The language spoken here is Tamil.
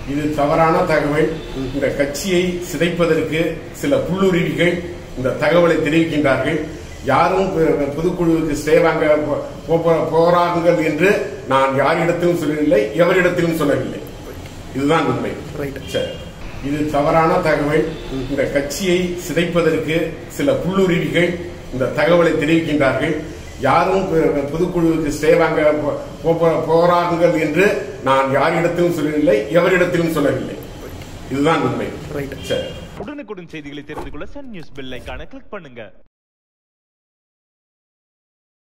இது தவறான தகவல் இந்த கட்சியை சிதைப்பதற்கு சில புல்லுருவிகள் இந்த தகவலை தெரிவிக்கின்றார்கள் யாரும் பொ- பொதுக்குழுவுக்கு ஸ்டே வாங்க போ- போ- போறார்கள் என்று நான் யாரிடத்திலும் சொல்லவில்லை எவரிடத்திலும் சொல்லவில்லை இதுதான் உண்மை ரைட் சரி இது தவறான தகவல் இந்த கட்சியை சிதைப்பதற்கு சில புல்லுருவிகள் இந்த தகவலை தெரிவிக்கின்றார்கள் யாரும் பொ- பொதுக்குழுவுக்கு ஸ்டே வாங்க போ- போ- போறார்கள் என்று நான் யாரிடத்திலும் சொல்லவில்லை எவரிடத்திலும் சொல்லவில்லை இதுதான் உண்மை ரைட் சரி உடனுக்குடன் செய்திகளை தெரிந்து கொள்ள சன் நியூஸ் பெல் ஐகானை கிளிக் பண்ணுங்க